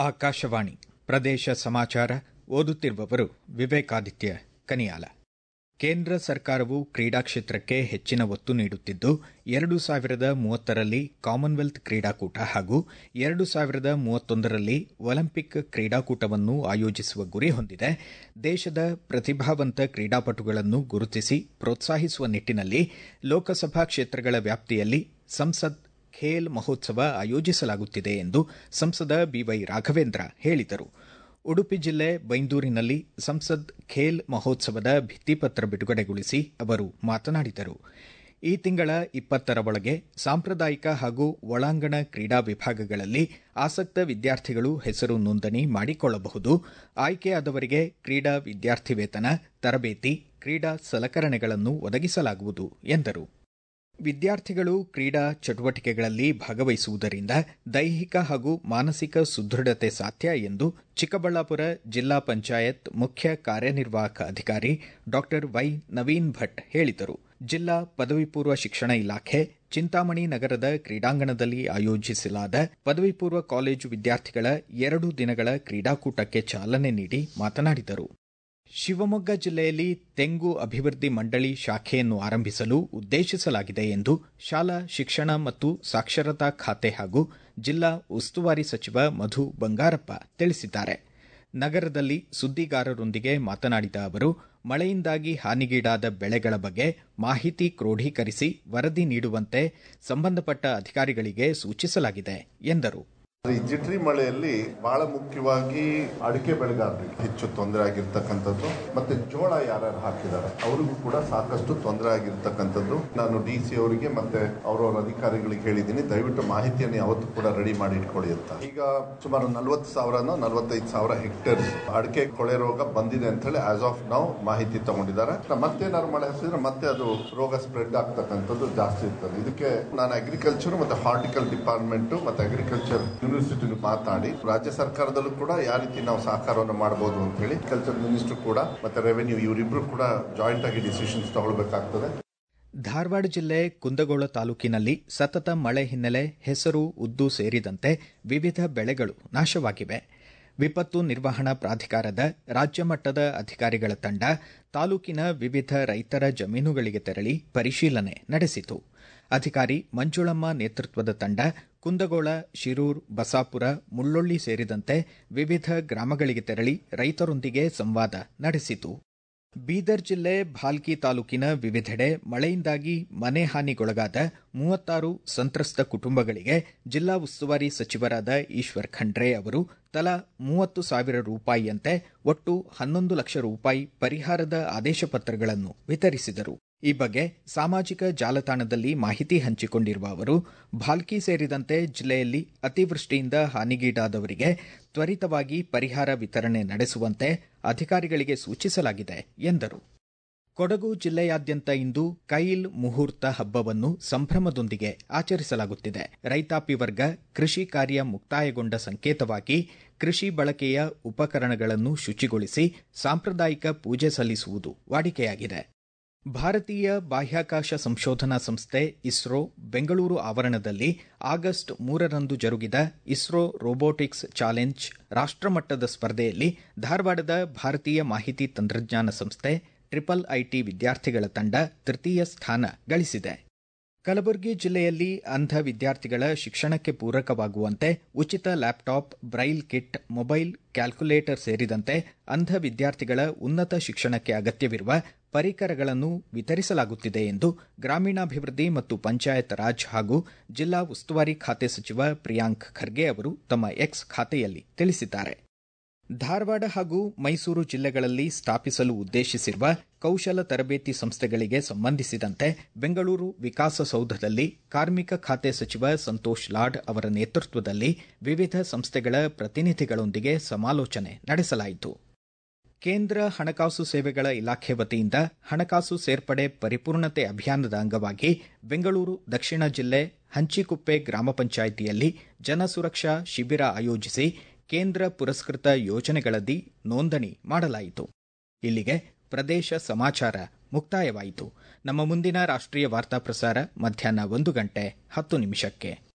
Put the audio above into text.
ಆಕಾಶವಾಣಿ ಪ್ರದೇಶ ಸಮಾಚಾರ ಓದುತ್ತಿರುವವರು ವಿವೇಕಾದಿತ್ಯ ಕನಿಯಾಲ ಕೇಂದ್ರ ಸರ್ಕಾರವು ಕ್ರೀಡಾ ಕ್ಷೇತ್ರಕ್ಕೆ ಹೆಚ್ಚಿನ ಒತ್ತು ನೀಡುತ್ತಿದ್ದು ಎರಡು ಸಾವಿರದ ಮೂವತ್ತರಲ್ಲಿ ಕಾಮನ್ವೆಲ್ತ್ ಕ್ರೀಡಾಕೂಟ ಹಾಗೂ ಎರಡು ಸಾವಿರದ ಮೂವತ್ತೊಂದರಲ್ಲಿ ಒಲಿಂಪಿಕ್ ಕ್ರೀಡಾಕೂಟವನ್ನು ಆಯೋಜಿಸುವ ಗುರಿ ಹೊಂದಿದೆ ದೇಶದ ಪ್ರತಿಭಾವಂತ ಕ್ರೀಡಾಪಟುಗಳನ್ನು ಗುರುತಿಸಿ ಪ್ರೋತ್ಸಾಹಿಸುವ ನಿಟ್ಟಿನಲ್ಲಿ ಲೋಕಸಭಾ ಕ್ಷೇತ್ರಗಳ ವ್ಯಾಪ್ತಿಯಲ್ಲಿ ಸಂಸದ್ ಖೇಲ್ ಮಹೋತ್ಸವ ಆಯೋಜಿಸಲಾಗುತ್ತಿದೆ ಎಂದು ಸಂಸದ ಬಿವೈ ರಾಘವೇಂದ್ರ ಹೇಳಿದರು ಉಡುಪಿ ಜಿಲ್ಲೆ ಬೈಂದೂರಿನಲ್ಲಿ ಸಂಸದ್ ಖೇಲ್ ಮಹೋತ್ಸವದ ಭಿತ್ತಿಪತ್ರ ಬಿಡುಗಡೆಗೊಳಿಸಿ ಅವರು ಮಾತನಾಡಿದರು ಈ ತಿಂಗಳ ಇಪ್ಪತ್ತರ ಒಳಗೆ ಸಾಂಪ್ರದಾಯಿಕ ಹಾಗೂ ಒಳಾಂಗಣ ಕ್ರೀಡಾ ವಿಭಾಗಗಳಲ್ಲಿ ಆಸಕ್ತ ವಿದ್ಯಾರ್ಥಿಗಳು ಹೆಸರು ನೋಂದಣಿ ಮಾಡಿಕೊಳ್ಳಬಹುದು ಆಯ್ಕೆಯಾದವರಿಗೆ ಕ್ರೀಡಾ ವಿದ್ಯಾರ್ಥಿ ವೇತನ ತರಬೇತಿ ಕ್ರೀಡಾ ಸಲಕರಣೆಗಳನ್ನು ಒದಗಿಸಲಾಗುವುದು ಎಂದರು ವಿದ್ಯಾರ್ಥಿಗಳು ಕ್ರೀಡಾ ಚಟುವಟಿಕೆಗಳಲ್ಲಿ ಭಾಗವಹಿಸುವುದರಿಂದ ದೈಹಿಕ ಹಾಗೂ ಮಾನಸಿಕ ಸುದೃಢತೆ ಸಾಧ್ಯ ಎಂದು ಚಿಕ್ಕಬಳ್ಳಾಪುರ ಜಿಲ್ಲಾ ಪಂಚಾಯತ್ ಮುಖ್ಯ ಕಾರ್ಯನಿರ್ವಾಹಕ ಅಧಿಕಾರಿ ಡಾ ವೈ ನವೀನ್ ಭಟ್ ಹೇಳಿದರು ಜಿಲ್ಲಾ ಪದವಿ ಪೂರ್ವ ಶಿಕ್ಷಣ ಇಲಾಖೆ ಚಿಂತಾಮಣಿ ನಗರದ ಕ್ರೀಡಾಂಗಣದಲ್ಲಿ ಆಯೋಜಿಸಲಾದ ಪದವಿ ಪೂರ್ವ ಕಾಲೇಜು ವಿದ್ಯಾರ್ಥಿಗಳ ಎರಡು ದಿನಗಳ ಕ್ರೀಡಾಕೂಟಕ್ಕೆ ಚಾಲನೆ ನೀಡಿ ಮಾತನಾಡಿದರು ಶಿವಮೊಗ್ಗ ಜಿಲ್ಲೆಯಲ್ಲಿ ತೆಂಗು ಅಭಿವೃದ್ಧಿ ಮಂಡಳಿ ಶಾಖೆಯನ್ನು ಆರಂಭಿಸಲು ಉದ್ದೇಶಿಸಲಾಗಿದೆ ಎಂದು ಶಾಲಾ ಶಿಕ್ಷಣ ಮತ್ತು ಸಾಕ್ಷರತಾ ಖಾತೆ ಹಾಗೂ ಜಿಲ್ಲಾ ಉಸ್ತುವಾರಿ ಸಚಿವ ಮಧು ಬಂಗಾರಪ್ಪ ತಿಳಿಸಿದ್ದಾರೆ ನಗರದಲ್ಲಿ ಸುದ್ದಿಗಾರರೊಂದಿಗೆ ಮಾತನಾಡಿದ ಅವರು ಮಳೆಯಿಂದಾಗಿ ಹಾನಿಗೀಡಾದ ಬೆಳೆಗಳ ಬಗ್ಗೆ ಮಾಹಿತಿ ಕ್ರೋಢೀಕರಿಸಿ ವರದಿ ನೀಡುವಂತೆ ಸಂಬಂಧಪಟ್ಟ ಅಧಿಕಾರಿಗಳಿಗೆ ಸೂಚಿಸಲಾಗಿದೆ ಎಂದರು ಈ ಜಿಟ್ರಿ ಮಳೆಯಲ್ಲಿ ಬಹಳ ಮುಖ್ಯವಾಗಿ ಅಡಿಕೆ ಬೆಳೆಗಾರರಿಗೆ ಹೆಚ್ಚು ತೊಂದರೆ ಆಗಿರ್ತಕ್ಕಂಥದ್ದು ಮತ್ತೆ ಜೋಳ ಯಾರ್ಯಾರು ಹಾಕಿದ್ದಾರೆ ಅವರಿಗೂ ಕೂಡ ಸಾಕಷ್ಟು ತೊಂದರೆ ಆಗಿರ್ತಕ್ಕಂಥದ್ದು ನಾನು ಡಿ ಸಿ ಅವರಿಗೆ ಮತ್ತೆ ಅವರವರ ಅಧಿಕಾರಿಗಳಿಗೆ ಹೇಳಿದ್ದೀನಿ ದಯವಿಟ್ಟು ಮಾಹಿತಿಯನ್ನು ಯಾವತ್ತೂ ಕೂಡ ರೆಡಿ ಮಾಡಿ ಇಟ್ಕೊಳ್ಳಿ ಅಂತ ಈಗ ಸುಮಾರು ನಲ್ವತ್ತು ಸಾವಿರನೋ ನಲ್ವತ್ತೈದು ಸಾವಿರ ಹೆಕ್ಟೇರ್ ಅಡಿಕೆ ಕೊಳೆ ರೋಗ ಬಂದಿದೆ ಅಂತ ಹೇಳಿ ಆಸ್ ಆಫ್ ನಾವು ಮಾಹಿತಿ ತಗೊಂಡಿದ್ದಾರೆ ಮತ್ತೇನಾದ್ರು ಮಳೆ ಹಸಿದ್ರೆ ಮತ್ತೆ ಅದು ರೋಗ ಸ್ಪ್ರೆಡ್ ಆಗ್ತಕ್ಕಂಥದ್ದು ಜಾಸ್ತಿ ಇರ್ತದೆ ಇದಕ್ಕೆ ನಾನು ಅಗ್ರಿಕಲ್ಚರ್ ಮತ್ತೆ ಹಾರ್ಟಿಕಲ್ ಡಿಪಾರ್ಟ್ಮೆಂಟ್ ಮತ್ತೆ ಅಗ್ರಿಕಲ್ಚರ್ ಯೂನಿವರ್ಸಿಟಿ ಮಾತಾಡಿ ರಾಜ್ಯ ಸರ್ಕಾರದಲ್ಲೂ ಕೂಡ ಯಾವ ರೀತಿ ನಾವು ಸಹಕಾರವನ್ನು ಮಾಡಬಹುದು ಅಂತ ಹೇಳಿ ಕಲ್ಚರ್ ಮಿನಿಸ್ಟರ್ ಕೂಡ ಮತ್ತೆ ರೆವೆನ್ಯೂ ಇವರಿಬ್ರು ಕೂಡ ಜಾಯಿಂಟ್ ಆಗಿ ಡಿಸಿಷನ್ಸ್ ತಗೊಳ್ಬೇಕಾಗ್ತದೆ ಧಾರವಾಡ ಜಿಲ್ಲೆ ಕುಂದಗೋಳ ತಾಲೂಕಿನಲ್ಲಿ ಸತತ ಮಳೆ ಹಿನ್ನೆಲೆ ಹೆಸರು ಉದ್ದು ಸೇರಿದಂತೆ ವಿವಿಧ ಬೆಳೆಗಳು ನಾಶವಾಗಿವೆ ವಿಪತ್ತು ನಿರ್ವಹಣಾ ಪ್ರಾಧಿಕಾರದ ರಾಜ್ಯ ಮಟ್ಟದ ಅಧಿಕಾರಿಗಳ ತಂಡ ತಾಲೂಕಿನ ವಿವಿಧ ರೈತರ ಜಮೀನುಗಳಿಗೆ ತೆರಳಿ ಪರಿಶೀಲನೆ ನಡೆಸಿತು ಅಧಿಕಾರಿ ಮಂಜುಳಮ್ಮ ನೇತೃತ್ವದ ತಂಡ ಕುಂದಗೋಳ ಶಿರೂರ್ ಬಸಾಪುರ ಮುಳ್ಳೊಳ್ಳಿ ಸೇರಿದಂತೆ ವಿವಿಧ ಗ್ರಾಮಗಳಿಗೆ ತೆರಳಿ ರೈತರೊಂದಿಗೆ ಸಂವಾದ ನಡೆಸಿತು ಬೀದರ್ ಜಿಲ್ಲೆ ಭಾಲ್ಕಿ ತಾಲೂಕಿನ ವಿವಿಧೆಡೆ ಮಳೆಯಿಂದಾಗಿ ಮನೆ ಹಾನಿಗೊಳಗಾದ ಮೂವತ್ತಾರು ಸಂತ್ರಸ್ತ ಕುಟುಂಬಗಳಿಗೆ ಜಿಲ್ಲಾ ಉಸ್ತುವಾರಿ ಸಚಿವರಾದ ಈಶ್ವರ್ ಖಂಡ್ರೆ ಅವರು ತಲಾ ಮೂವತ್ತು ಸಾವಿರ ರೂಪಾಯಿಯಂತೆ ಒಟ್ಟು ಹನ್ನೊಂದು ಲಕ್ಷ ರೂಪಾಯಿ ಪರಿಹಾರದ ಆದೇಶ ಪತ್ರಗಳನ್ನು ವಿತರಿಸಿದರು ಈ ಬಗ್ಗೆ ಸಾಮಾಜಿಕ ಜಾಲತಾಣದಲ್ಲಿ ಮಾಹಿತಿ ಹಂಚಿಕೊಂಡಿರುವ ಅವರು ಭಾಲ್ಕಿ ಸೇರಿದಂತೆ ಜಿಲ್ಲೆಯಲ್ಲಿ ಅತಿವೃಷ್ಟಿಯಿಂದ ಹಾನಿಗೀಡಾದವರಿಗೆ ತ್ವರಿತವಾಗಿ ಪರಿಹಾರ ವಿತರಣೆ ನಡೆಸುವಂತೆ ಅಧಿಕಾರಿಗಳಿಗೆ ಸೂಚಿಸಲಾಗಿದೆ ಎಂದರು ಕೊಡಗು ಜಿಲ್ಲೆಯಾದ್ಯಂತ ಇಂದು ಕೈಲ್ ಮುಹೂರ್ತ ಹಬ್ಬವನ್ನು ಸಂಭ್ರಮದೊಂದಿಗೆ ಆಚರಿಸಲಾಗುತ್ತಿದೆ ರೈತಾಪಿ ವರ್ಗ ಕೃಷಿ ಕಾರ್ಯ ಮುಕ್ತಾಯಗೊಂಡ ಸಂಕೇತವಾಗಿ ಕೃಷಿ ಬಳಕೆಯ ಉಪಕರಣಗಳನ್ನು ಶುಚಿಗೊಳಿಸಿ ಸಾಂಪ್ರದಾಯಿಕ ಪೂಜೆ ಸಲ್ಲಿಸುವುದು ವಾಡಿಕೆಯಾಗಿದೆ ಭಾರತೀಯ ಬಾಹ್ಯಾಕಾಶ ಸಂಶೋಧನಾ ಸಂಸ್ಥೆ ಇಸ್ರೋ ಬೆಂಗಳೂರು ಆವರಣದಲ್ಲಿ ಆಗಸ್ಟ್ ಮೂರರಂದು ಜರುಗಿದ ಇಸ್ರೋ ರೋಬೋಟಿಕ್ಸ್ ಚಾಲೆಂಜ್ ರಾಷ್ಟಮಟ್ಟದ ಸ್ಪರ್ಧೆಯಲ್ಲಿ ಧಾರವಾಡದ ಭಾರತೀಯ ಮಾಹಿತಿ ತಂತ್ರಜ್ಞಾನ ಸಂಸ್ಥೆ ಟ್ರಿಪಲ್ ಐಟಿ ವಿದ್ಯಾರ್ಥಿಗಳ ತಂಡ ತೃತೀಯ ಸ್ಥಾನ ಗಳಿಸಿದೆ ಕಲಬುರಗಿ ಜಿಲ್ಲೆಯಲ್ಲಿ ಅಂಧ ವಿದ್ಯಾರ್ಥಿಗಳ ಶಿಕ್ಷಣಕ್ಕೆ ಪೂರಕವಾಗುವಂತೆ ಉಚಿತ laptop braille kit mobile calculator ಸೇರಿದಂತೆ ಅಂಧ ವಿದ್ಯಾರ್ಥಿಗಳ ಉನ್ನತ ಶಿಕ್ಷಣಕ್ಕೆ ಅಗತ್ಯವಿರುವ ಪರಿಕರಗಳನ್ನು ವಿತರಿಸಲಾಗುತ್ತಿದೆ ಎಂದು ಗ್ರಾಮೀಣಾಭಿವೃದ್ಧಿ ಮತ್ತು ಪಂಚಾಯತ್ ರಾಜ್ ಹಾಗೂ ಜಿಲ್ಲಾ ಉಸ್ತುವಾರಿ ಖಾತೆ ಸಚಿವ ಪ್ರಿಯಾಂಕ್ ಖರ್ಗೆ ಅವರು ತಮ್ಮ ಎಕ್ಸ್ ಖಾತೆಯಲ್ಲಿ ತಿಳಿಸಿದ್ದಾರೆ ಧಾರವಾಡ ಹಾಗೂ ಮೈಸೂರು ಜಿಲ್ಲೆಗಳಲ್ಲಿ ಸ್ಥಾಪಿಸಲು ಉದ್ದೇಶಿಸಿರುವ ಕೌಶಲ ತರಬೇತಿ ಸಂಸ್ಥೆಗಳಿಗೆ ಸಂಬಂಧಿಸಿದಂತೆ ಬೆಂಗಳೂರು ವಿಕಾಸಸೌಧದಲ್ಲಿ ಕಾರ್ಮಿಕ ಖಾತೆ ಸಚಿವ ಸಂತೋಷ್ ಲಾಡ್ ಅವರ ನೇತೃತ್ವದಲ್ಲಿ ವಿವಿಧ ಸಂಸ್ಥೆಗಳ ಪ್ರತಿನಿಧಿಗಳೊಂದಿಗೆ ಸಮಾಲೋಚನೆ ನಡೆಸಲಾಯಿತು ಕೇಂದ್ರ ಹಣಕಾಸು ಸೇವೆಗಳ ಇಲಾಖೆ ವತಿಯಿಂದ ಹಣಕಾಸು ಸೇರ್ಪಡೆ ಪರಿಪೂರ್ಣತೆ ಅಭಿಯಾನದ ಅಂಗವಾಗಿ ಬೆಂಗಳೂರು ದಕ್ಷಿಣ ಜಿಲ್ಲೆ ಹಂಚಿಕುಪ್ಪೆ ಗ್ರಾಮ ಪಂಚಾಯಿತಿಯಲ್ಲಿ ಜನಸುರಕ್ಷಾ ಶಿಬಿರ ಆಯೋಜಿಸಿ ಕೇಂದ್ರ ಪುರಸ್ಕೃತ ಯೋಜನೆಗಳಡಿ ನೋಂದಣಿ ಮಾಡಲಾಯಿತು ಇಲ್ಲಿಗೆ ಪ್ರದೇಶ ಸಮಾಚಾರ ಮುಕ್ತಾಯವಾಯಿತು ನಮ್ಮ ಮುಂದಿನ ರಾಷ್ಟ್ರೀಯ ವಾರ್ತಾ ಪ್ರಸಾರ ಮಧ್ಯಾಹ್ನ ಒಂದು ಗಂಟೆ ಹತ್ತು ನಿಮಿಷಕ್ಕೆ